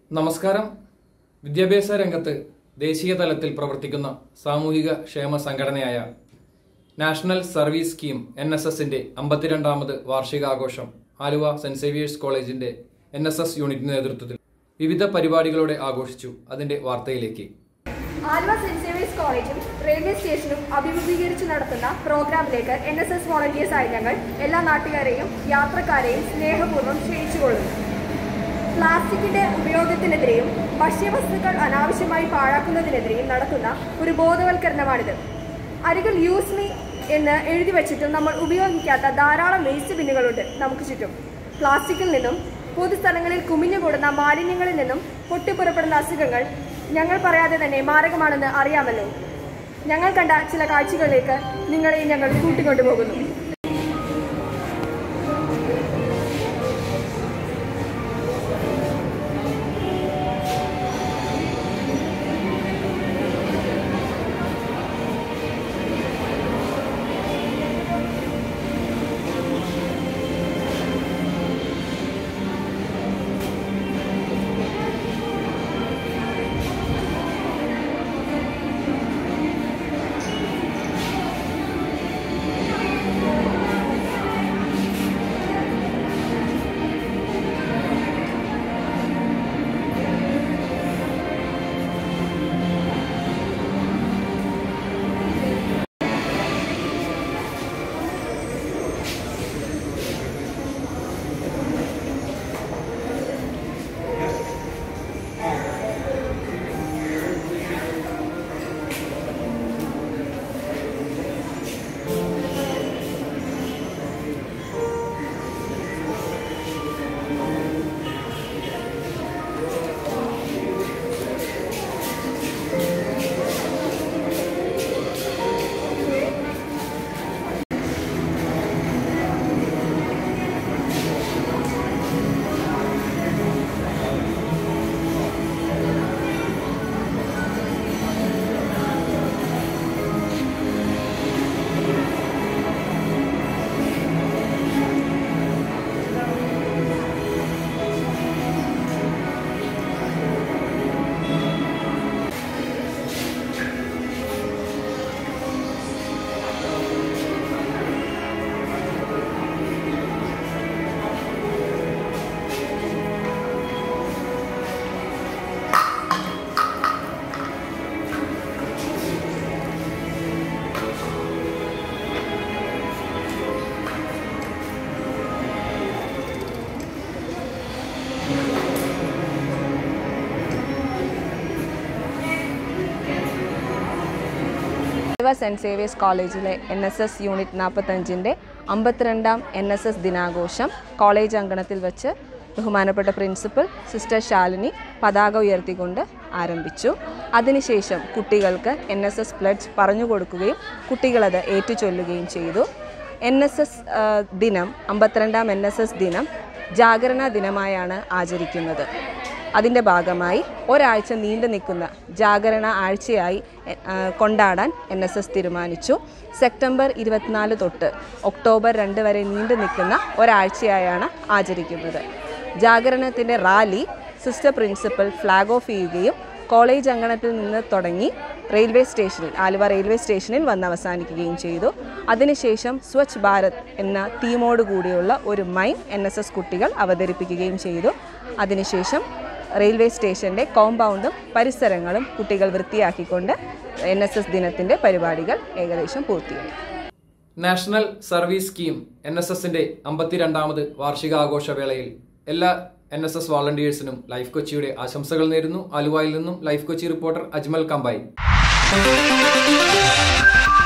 നമസ്കാരം വിദ്യാഭ്യാസ രംഗത്ത് ദേശീയ തലത്തിൽ പ്രവർത്തിക്കുന്ന സാമൂഹിക ക്ഷേമ സംഘടനയായ national service scheme N S എസിന്റെ അമ്പത്തിരണ്ടാമത് വാർഷികാഘോഷം ആലുവ സെന്റ് സേവിയേഴ്സ് കോളേജിന്റെ എൻ എസ് എസ് യൂണിറ്റിന്റെ നേതൃത്വത്തിൽ വിവിധ പരിപാടികളോടെ ആഘോഷിച്ചു അതിന്റെ വാർത്തയിലേക്ക് ആലുവ സെന്റ് സേവിയേഴ്സ് കോളേജും റെയിൽവേ സ്റ്റേഷനും അഭിമുഖീകരിച്ച് നടത്തുന്ന പ്രോഗ്രാമിലേക്ക് എൻ എസ് എസ് വോളണ്ടിയേഴ്സ് ആയ ഞങ്ങൾ എല്ലാ നാട്ടുകാരെയും യാത്രക്കാരെയും സ്നേഹപൂർവ്വം ക്ഷണിച്ചുകൊള്ളുന്നു പ്ലാസ്റ്റിക്കിന്റെ ഉപയോഗത്തിനെതിരെയും ഭക്ഷ്യവസ്തുക്കൾ അനാവശ്യമായി പാഴാക്കുന്നതിനെതിരെയും നടത്തുന്ന ഒരു ബോധവൽക്കരണമാണിത് അരികിൽ യൂസ് മീ എന്ന് എഴുതി വച്ചിട്ടും നമ്മൾ ഉപയോഗിക്കാത്ത ധാരാളം വേസ്റ്റ് ബിന്നുകളുണ്ട് നമുക്ക് ചുറ്റും പ്ലാസ്റ്റിക്കിൽ നിന്നും പൊതുസ്ഥലങ്ങളിൽ കുമിഞ്ഞുകൂടുന്ന മാലിന്യങ്ങളിൽ നിന്നും പൊട്ടിപ്പുറപ്പെടുന്ന അസുഖങ്ങൾ ഞങ്ങൾ പറയാതെ തന്നെ മാരകമാണെന്ന് അറിയാമല്ലോ ഞങ്ങൾ കണ്ട ചില കാഴ്ചകളിലേക്ക് നിങ്ങളെ ഞങ്ങൾ കൂട്ടിക്കൊണ്ടുപോകുന്നു ആലുവ സെൻറ്റ് സേവിയേഴ്സ് കോളേജിലെ എൻ എസ് എസ് യൂണിറ്റ് നാൽപ്പത്തഞ്ചിൻ്റെ അമ്പത്തിരണ്ടാം എൻ എസ് എസ് ദിനാഘോഷം കോളേജ് അങ്കണത്തിൽ വെച്ച് ബഹുമാനപ്പെട്ട പ്രിൻസിപ്പൽ സിസ്റ്റർ ശാലിനി പതാക ഉയർത്തിക്കൊണ്ട് ആരംഭിച്ചു അതിനുശേഷം കുട്ടികൾക്ക് എൻ എസ് എസ് പ്ലഡ്ജ് പറഞ്ഞു കൊടുക്കുകയും കുട്ടികളത് ഏറ്റുചൊല്ലുകയും ചെയ്തു എൻ എസ് എസ് ദിനം അമ്പത്തിരണ്ടാം എൻ എസ് എസ് ദിനം ജാഗരണ ദിനമായാണ് ആചരിക്കുന്നത് അതിൻ്റെ ഭാഗമായി ഒരാഴ്ച നീണ്ടു നിൽക്കുന്ന ജാഗരണ ആഴ്ചയായി എ- ആ, കൊണ്ടാടാൻ എൻ എസ് എസ് തീരുമാനിച്ചു സെപ്റ്റംബർ ഇരുപത്തിനാല് തൊട്ട് ഒക്ടോബർ രണ്ട് വരെ നീണ്ടു നിൽക്കുന്ന ഒരാഴ്ചയായാണ് ആചരിക്കുന്നത് ജാഗരണത്തിൻ്റെ rally sister principal flag off ചെയ്യുകയും കോളേജ് അങ്കണത്തിൽ നിന്ന് തുടങ്ങി റെയിൽവേ സ്റ്റേഷനിൽ ആലുവ റെയിൽവേ സ്റ്റേഷനിൽ വന്ന് അവസാനിക്കുകയും ചെയ്തു അതിനുശേഷം സ്വച്ഛ് ഭാരത് എന്ന തീമോട് കൂടിയുള്ള ഒരു മൈം എൻ എസ് എസ് കുട്ടികൾ അവതരിപ്പിക്കുകയും ചെയ്തു അതിനുശേഷം റെയിൽവേ സ്റ്റേഷൻ്റെ കോമ്പൗണ്ടും പരിസരങ്ങളും കുട്ടികൾ വൃത്തിയാക്കിക്കൊണ്ട് എൻ എസ് എസ് ദിനത്തിൻ്റെ പരിപാടികൾ ഏകദേശം പൂർത്തിയായി national service scheme N S എസിന്റെ അമ്പത്തിരണ്ടാമത് വാർഷികാഘോഷവേളയിൽ എല്ലാ എൻ എസ് എസ് വോളണ്ടിയേഴ്സിനും ലൈഫ് കൊച്ചിയുടെ ആശംസകൾ നേരുന്നു ആലുവയിൽ നിന്നും ലൈഫ് കൊച്ചി റിപ്പോർട്ടർ അജ്മൽ കമ്പായി